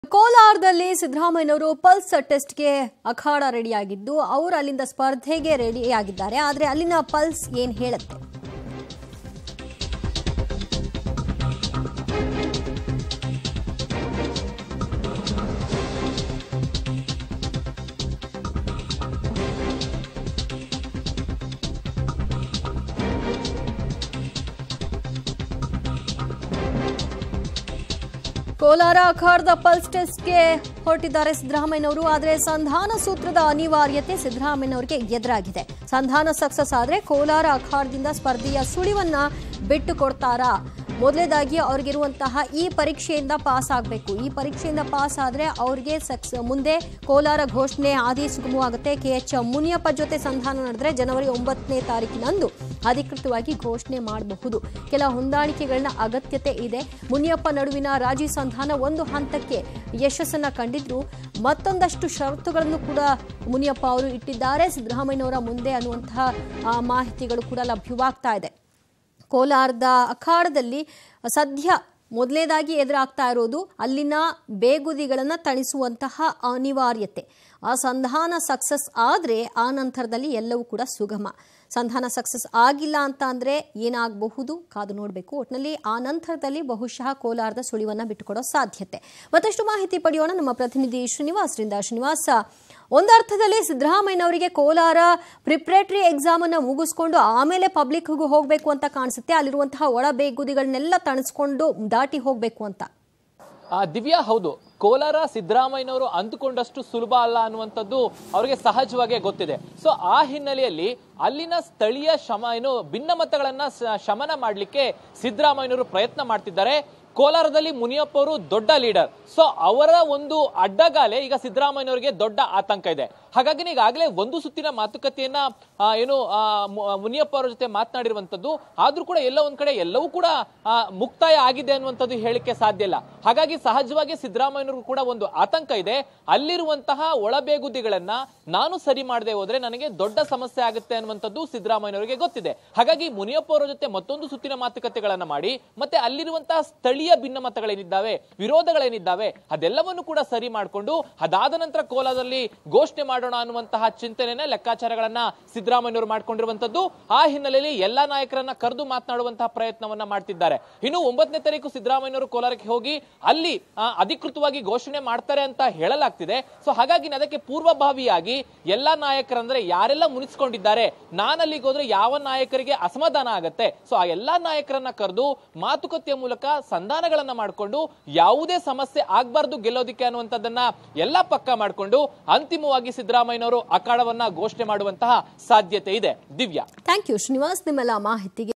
ಕೋಲಾರದಲ್ಲಿ ಸಿದ್ದರಾಮಯ್ಯನವರು ಪಲ್ಸ್ ಟೆಸ್ಟ್ಗೆ ಅಖಾಡ ರೆಡಿಯಾಗಿದ್ದು ಅವರು ಅಲ್ಲಿಂದ ಸ್ಪರ್ಧೆಗೆ ರೆಡಿಯಾಗಿದ್ದಾರೆ ಆದರೆ ಅಲ್ಲಿನ ಪಲ್ಸ್ ಏನ್ ಹೇಳುತ್ತೆ ಕೋಲಾರ ಅಖಾಡದ ಪಲ್ಸ್ ಟೆಸ್ಟ್ಗೆ ಹೊರಟಿದ್ದಾರೆ ಸಿದ್ದರಾಮಯ್ಯನವರು ಆದರೆ ಸಂಧಾನ ಸೂತ್ರದ ಅನಿವಾರ್ಯತೆ ಸಿದ್ದರಾಮಯ್ಯನವರಿಗೆ ಎದುರಾಗಿದೆ ಸಂಧಾನ ಸಕ್ಸಸ್ ಆದರೆ ಕೋಲಾರ ಅಖಾಡದಿಂದ ಸ್ಪರ್ಧೆಯ ಸುಳಿವನ್ನ ಬಿಟ್ಟು ಕೊಡ್ತಾರಾ ಮೊದಲೇದಾಗಿ ಅವ್ರಿಗಿರುವಂತಹ ಈ ಪರೀಕ್ಷೆಯಿಂದ ಪಾಸ್ ಆಗಬೇಕು ಈ ಪರೀಕ್ಷೆಯಿಂದ ಪಾಸ್ ಆದರೆ ಅವ್ರಿಗೆ ಸಕ್ಸ್ ಮುಂದೆ ಕೋಲಾರ ಘೋಷಣೆ ಆದಿ ಸುಗಮವಾಗುತ್ತೆ ಕೆ ಎಚ್ ಮುನಿಯಪ್ಪ ಜೊತೆ ಸಂಧಾನ ನಡೆದ್ರೆ ಜನವರಿ ಒಂಬತ್ತನೇ ತಾರೀಕಿನಂದು ಅಧಿಕೃತವಾಗಿ ಘೋಷಣೆ ಮಾಡಬಹುದು ಕೆಲ ಹೊಂದಾಣಿಕೆಗಳನ್ನ ಅಗತ್ಯತೆ ಇದೆ ಮುನಿಯಪ್ಪ ನಡುವಿನ ರಾಜಿ ಸಂಧಾನ ಒಂದು ಹಂತಕ್ಕೆ ಯಶಸ್ಸನ್ನ ಕಂಡಿದ್ರು ಮತ್ತೊಂದಷ್ಟು ಷರತ್ತುಗಳನ್ನು ಕೂಡ ಮುನಿಯಪ್ಪ ಅವರು ಇಟ್ಟಿದ್ದಾರೆ ಸಿದ್ದರಾಮಯ್ಯನವರ ಮುಂದೆ ಅನ್ನುವಂತಹ ಆ, ಮಾಹಿತಿಗಳು ಕೂಡ ಲಭ್ಯವಾಗ್ತಾ ಇದೆ ಕೋಲಾರದ ಅಖಾಡದಲ್ಲಿ ಸದ್ಯ ಮೊದಲನೇದಾಗಿ ಎದುರಾಗ್ತಾ ಇರೋದು ಅಲ್ಲಿನ ಬೇಗುದಿಗಳನ್ನು ತಣಿಸುವಂತಹ ಅನಿವಾರ್ಯತೆ ಆ ಸಂಧಾನ ಸಕ್ಸಸ್ ಆದರೆ ಆ ನಂತರದಲ್ಲಿ ಎಲ್ಲವೂ ಕೂಡ ಸುಗಮ ಸಂಧಾನ ಸಕ್ಸಸ್ ಆಗಿಲ್ಲ ಅಂತ ಅಂದರೆ ಏನಾಗಬಹುದು ಕಾದು ನೋಡಬೇಕು ಒಟ್ಟಿನಲ್ಲಿ ಆ ನಂತರದಲ್ಲಿ ಬಹುಶಃ ಕೋಲಾರದ ಸುಳಿವನ್ನು ಬಿಟ್ಟುಕೊಡೋ ಸಾಧ್ಯತೆ ಮತ್ತಷ್ಟು ಮಾಹಿತಿ ಪಡೆಯೋಣ ನಮ್ಮ ಪ್ರತಿನಿಧಿ ಶ್ರೀನಿವಾಸ್ರಿಂದ ಶ್ರೀನಿವಾಸ ಒಂದರ್ಥದಲ್ಲಿ ಸಿದ್ದರಾಮಯ್ಯನವರಿಗೆ ಕೋಲಾರ ಪ್ರಿಪ್ರೇಟರಿ ಎಕ್ಸಾಮ್ ಅನ್ನ ಮುಗಿಸ್ಕೊಂಡು ಆಮೇಲೆ ಪಬ್ಲಿಕ್ಗೂ ಹೋಗಬೇಕು ಅಂತ ಕಾಣಿಸುತ್ತೆ ಅಲ್ಲಿರುವಂತಹ ಒಳ ಬೇಗುದಿಗಳನ್ನೆಲ್ಲ ತಣಿಸ್ಕೊಂಡು ದಾಟಿ ಹೋಗಬೇಕು ಅಂತ ಆ, ದಿವ್ಯಾ ಹೌದು ಕೋಲಾರ ಸಿದ್ದರಾಮಯ್ಯನವರು ಅಂದುಕೊಂಡಷ್ಟು ಸುಲಭ ಅಲ್ಲ ಅನ್ನುವಂಥದ್ದು ಅವರಿಗೆ ಸಹಜವಾಗೇ ಗೊತ್ತಿದೆ ಸೊ ಆ ಹಿನ್ನೆಲೆಯಲ್ಲಿ ಅಲ್ಲಿನ ಸ್ಥಳೀಯ ಶಮ ಏನು ಭಿನ್ನಮತಗಳನ್ನ ಸ- ಶಮನ ಮಾಡಲಿಕ್ಕೆ ಸಿದ್ದರಾಮಯ್ಯನವರು ಪ್ರಯತ್ನ ಮಾಡ್ತಿದ್ದಾರೆ ಕೋಲಾರದಲ್ಲಿ ಮುನಿಯಪ್ಪ ಅವರು ದೊಡ್ಡ ಲೀಡರ್ ಸೊ ಅವರ ಒಂದು ಅಡ್ಡಗಾಲೆ ಈಗ ಸಿದ್ದರಾಮಯ್ಯನವರಿಗೆ ದೊಡ್ಡ ಆತಂಕ ಇದೆ ಹಾಗಾಗಿ ಈಗಾಗಲೇ ಒಂದು ಸುತ್ತಿನ ಮಾತುಕತೆಯನ್ನ ಆ, ಏನು ಆ, ಮು- ಮುನಿಯಪ್ಪ ಅವರ ಜೊತೆ ಮಾತನಾಡಿರುವಂತದ್ದು ಆದ್ರೂ ಕೂಡ ಎಲ್ಲ ಒಂದ್ ಕಡೆ ಎಲ್ಲವೂ ಕೂಡ ಆ, ಮುಕ್ತಾಯ ಆಗಿದೆ ಅನ್ನುವಂಥದ್ದು ಹೇಳಿಕೆ ಸಾಧ್ಯ ಇಲ್ಲ ಹಾಗಾಗಿ ಸಹಜವಾಗಿ ಸಿದ್ದರಾಮಯ್ಯನವರು ಕೂಡ ಒಂದು ಆತಂಕ ಇದೆ ಅಲ್ಲಿರುವಂತಹ ಒಳಬೇಗುದಿಗಳನ್ನ ನಾನು ಸರಿ ಮಾಡದೆ ಹೋದ್ರೆ ನನಗೆ ದೊಡ್ಡ ಸಮಸ್ಯೆ ಆಗುತ್ತೆ ಅನ್ನುವಂಥದ್ದು ಸಿದ್ದರಾಮಯ್ಯನವರಿಗೆ ಗೊತ್ತಿದೆ ಹಾಗಾಗಿ ಮುನಿಯಪ್ಪ ಅವರ ಜೊತೆ ಮತ್ತೊಂದು ಸುತ್ತಿನ ಮಾತುಕತೆಗಳನ್ನ ಮಾಡಿ ಮತ್ತೆ ಅಲ್ಲಿರುವಂತಹ ಸ್ಥಳೀಯ ಭಿನ್ನಮತಗಳೇನಿದ್ದಾವೆ ವಿರೋಧಗಳೇನಿದ್ದಾವೆ ಅದೆಲ್ಲವನ್ನು ಕೂಡ ಸರಿ ಮಾಡಿಕೊಂಡು ಅದಾದ ನಂತರ ಕೋಲಾರದಲ್ಲಿ ಘೋಷಣೆ ಮಾಡೋಣ ಅನ್ನುವಂತಹ ಚಿಂತನೆನ ಲೆಕ್ಕಾಚಾರಗಳನ್ನ ಸಿದ್ದರಾಮಯ್ಯನವರು ಮಾಡ್ಕೊಂಡಿರುವಂತದ್ದು ಆ ಹಿನ್ನೆಲೆಯಲ್ಲಿ ಎಲ್ಲಾ ನಾಯಕರನ್ನ ಕರೆದು ಮಾತನಾಡುವಂತಹ ಪ್ರಯತ್ನವನ್ನ ಮಾಡ್ತಿದ್ದಾರೆ ಇನ್ನು ಒಂಬತ್ತನೇ ತಾರೀಕು ಸಿದ್ದರಾಮಯ್ಯನವರು ಕೋಲಾರಕ್ಕೆ ಹೋಗಿ ಅಲ್ಲಿ ಆ, ಅಧಿಕೃತವಾಗಿ ಘೋಷಣೆ ಮಾಡ್ತಾರೆ ಅಂತ ಹೇಳಲಾಗ್ತಿದೆ ಸೊ ಹಾಗಾಗಿ ಅದಕ್ಕೆ ಪೂರ್ವಭಾವಿಯಾಗಿ ಎಲ್ಲಾ ನಾಯಕರಂದ್ರೆ ಯಾರೆಲ್ಲ ಮುನಿಸ್ಕೊಂಡಿದ್ದಾರೆ ನಾನು ಅಲ್ಲಿಗೆ ಹೋದ್ರೆ ಯಾವ ನಾಯಕರಿಗೆ ಅಸಮಾಧಾನ ಆಗತ್ತೆ ಸೊ ಆ ಎಲ್ಲಾ ನಾಯಕರನ್ನ ಕರೆದು ಮಾತುಕತೆಯ ಮೂಲಕ ಸಂಧಾನಗಳನ್ನ ಮಾಡಿಕೊಂಡು ಯಾವುದೇ ಸಮಸ್ಯೆ ಆಗ್ಬಾರ್ದು ಗೆಲ್ಲೋದಿಕ್ಕೆ ಅನ್ನುವಂಥದ್ದನ್ನ ಎಲ್ಲ ಪಕ್ಕ ಮಾಡಿಕೊಂಡು ಅಂತಿಮವಾಗಿ ಸಿದ್ದರಾಮಯ್ಯನವರು ಅಖಾಡವನ್ನ ಘೋಷಣೆ ಮಾಡುವಂತಹ ಸಾಧ್ಯತೆ ಇದೆ ದಿವ್ಯಾ ಥ್ಯಾಂಕ್ ಯು ಶ್ರೀನಿವಾಸ್ ನಿಮ್ಮೆಲ್ಲ ಮಾಹಿತಿಗೆ